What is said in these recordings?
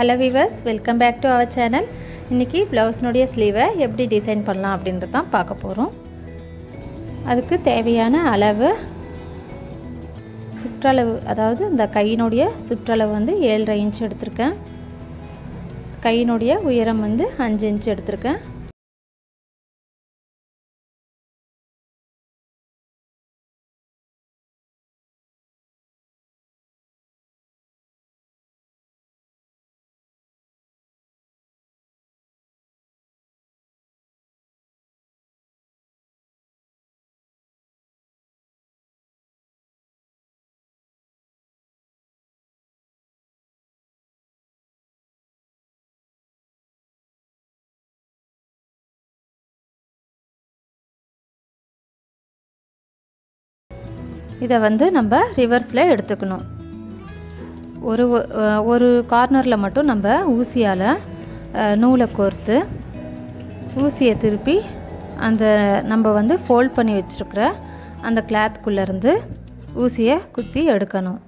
hello viewers welcome back to our channel இன்றைக்கி ப்ளவுஸ்னுடைய ஸ்லீவை எப்படி டிசைன் பண்ணலாம் அப்படின்றது தான் பார்க்க போகிறோம் அதுக்கு தேவையான அளவு சுற்றளவு அதாவது இந்த கையினுடைய சுற்றளவு வந்து ஏழரை இன்ச் எடுத்திருக்கேன் கையினுடைய உயரம் வந்து அஞ்சு இன்ச் எடுத்திருக்கேன் இதை வந்து நம்ம ரிவர்ஸில் எடுத்துக்கணும் ஒரு ஒரு கார்னரில் மட்டும் நம்ம ஊசியால் நூலை கோர்த்து ஊசியை திருப்பி அந்த நம்ம வந்து ஃபோல்ட் பண்ணி வச்சுருக்கிற அந்த கிளாத்துக்குள்ளேருந்து ஊசியை குத்தி எடுக்கணும்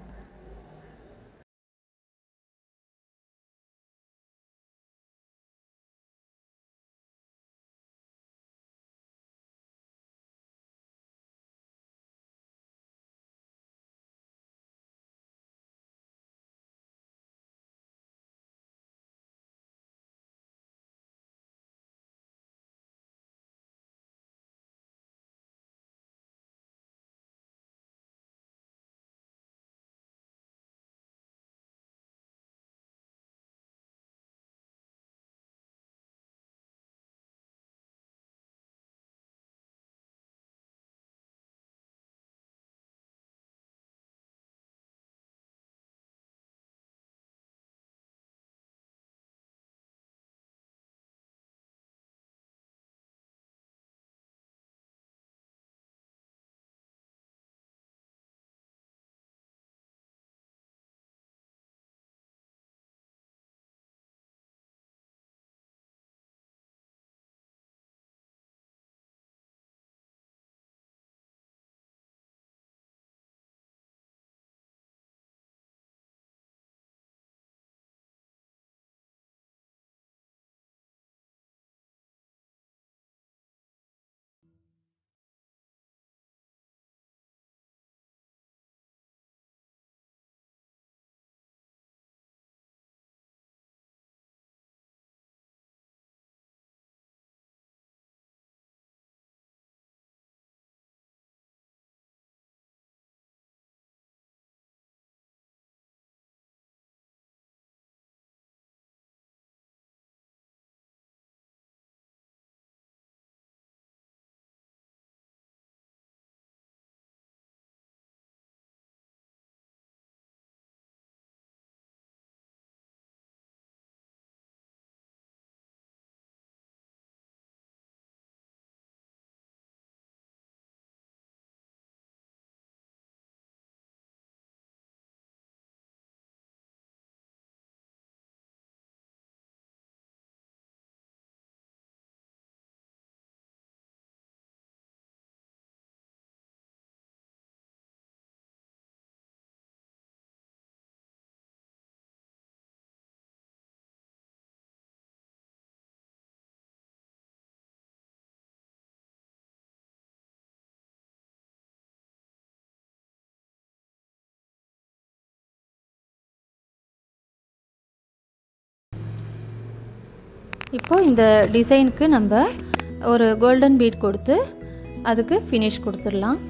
இப்போது இந்த டிசைனுக்கு நம்ம ஒரு கோல்டன் பீட் கொடுத்து அதுக்கு ஃபினிஷ் கொடுத்துடலாம்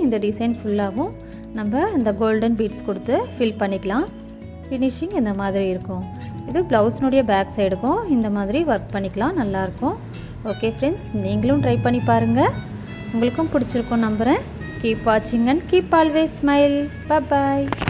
இந்த டிசைன் ஃபுல்லாகவும் நம்ம இந்த கோல்டன் பீட்ஸ் கொடுத்து ஃபில் பண்ணிக்கலாம் ஃபினிஷிங் இந்த மாதிரி இருக்கும் இது ப்ளவுஸ்னுடைய பேக் சைடுக்கும் இந்த மாதிரி ஒர்க் பண்ணிக்கலாம் நல்லாயிருக்கும் ஓகே ஃப்ரெண்ட்ஸ் நீங்களும் ட்ரை பண்ணி பாருங்கள் உங்களுக்கும் பிடிச்சிருக்கும் நம்புகிறேன் கீப் வாட்சிங் and keep always smile bye